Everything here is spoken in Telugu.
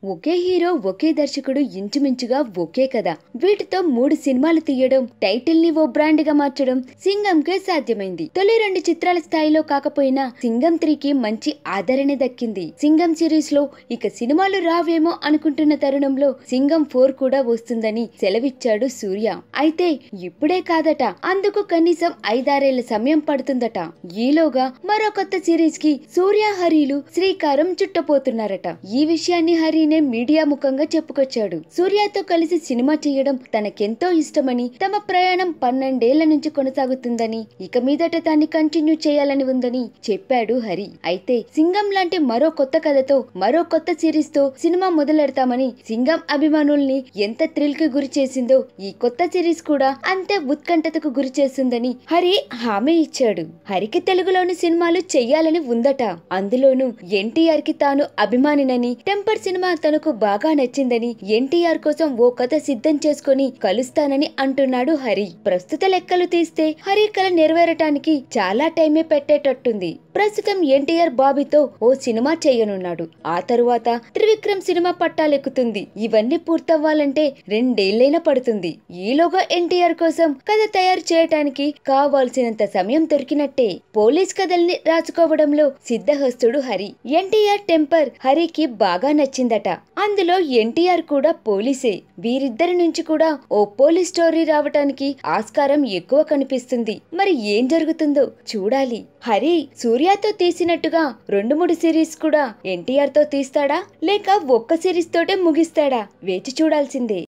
ఒకే హీరో ఒకే దర్శకుడు ఇంచుమించుగా ఒకే కథ వీటితో మూడు సినిమాలు తీయడం టైటిల్ ని ఓ బ్రాండ్ గా మార్చడం సింగంకే సాధ్యమైంది తొలి రెండు చిత్రాల స్థాయిలో కాకపోయినా సింగం త్రీకి మంచి ఆదరణ దక్కింది సింగం సిరీస్ లో ఇక సినిమాలు రావేమో అనుకుంటున్న తరుణంలో సింగం ఫోర్ కూడా వస్తుందని సెలవిచ్చాడు సూర్య అయితే ఇప్పుడే కాదట అందుకు కనీసం ఐదారేళ్ల సమయం పడుతుందట ఈలోగా మరో కొత్త సిరీస్ కి సూర్య హరిలు శ్రీకారం చుట్టపోతున్నారట ఈ విషయాన్ని హరినే మీడియా ముఖంగా చెప్పుకొచ్చాడు సూర్యతో కలిసి సినిమా చేయడం తనకెంతో ఇష్టమని తమ ప్రయాణం పన్నెండేళ్ల నుంచి కొనసాగుతుందని ఇక మీదట దాన్ని కంటిన్యూ చేయాలని ఉందని చెప్పాడు హరి అయితే సింగం లాంటి మరో కొత్త కథతో మరో కొత్త సిరీస్ తో సినిమా మొదలెడతామని సింగం అభిమానుల్ని ఎంత థ్రిల్ కి గురి చేసిందో ఈ కొత్త సిరీస్ కూడా అంతే ఉత్కంఠతకు గురి చేస్తుందని హరి హామీ ఇచ్చాడు హరికి తెలుగులోని సినిమాలు చెయ్యాలని ఉందట అందులోనూ ఎన్టీఆర్ కి తాను అభిమానినని టెంపర్ సినిమా తనకు బాగా నచ్చిందని ఎన్టీఆర్ కోసం ఓ కథ సిద్ధం చేసుకుని కలుస్తానని అంటున్నాడు హరి ప్రస్తుత లెక్కలు తీస్తే హరి కల నెరవేరటానికి చాలా టైమే పెట్టేటట్టుంది ప్రస్తుతం ఎన్టీఆర్ బాబీతో ఓ సినిమా చేయనున్నాడు ఆ తరువాత త్రివిక్రమ్ సినిమా పట్టాలెక్కుతుంది ఇవన్నీ పూర్తవ్వాలంటే రెండేళ్లైనా పడుతుంది ఈలోగా ఎన్టీఆర్ కోసం కథ తయారు చేయటానికి కావాల్సినంత సమయం దొరికినట్టే పోలీస్ కథల్ని రాసుకోవడంలో సిద్ధహస్తుడు హరి ఎన్టీఆర్ టెంపర్ హరికి బాగా నచ్చిందట అందులో ఎన్టీఆర్ కూడా పోలీసే వీరిద్దరి నుంచి కూడా ఓ పోలీస్ స్టోరీ రావటానికి ఆస్కారం ఎక్కువ కనిపిస్తుంది మరి ఏం జరుగుతుందో చూడాలి హరి సూర్యతో తీసినట్టుగా రెండు మూడు సిరీస్ కూడా ఎన్టీఆర్ తో తీస్తాడా లేక ఒక్క సిరీస్ తోటే ముగిస్తాడా వేచి చూడాల్సిందే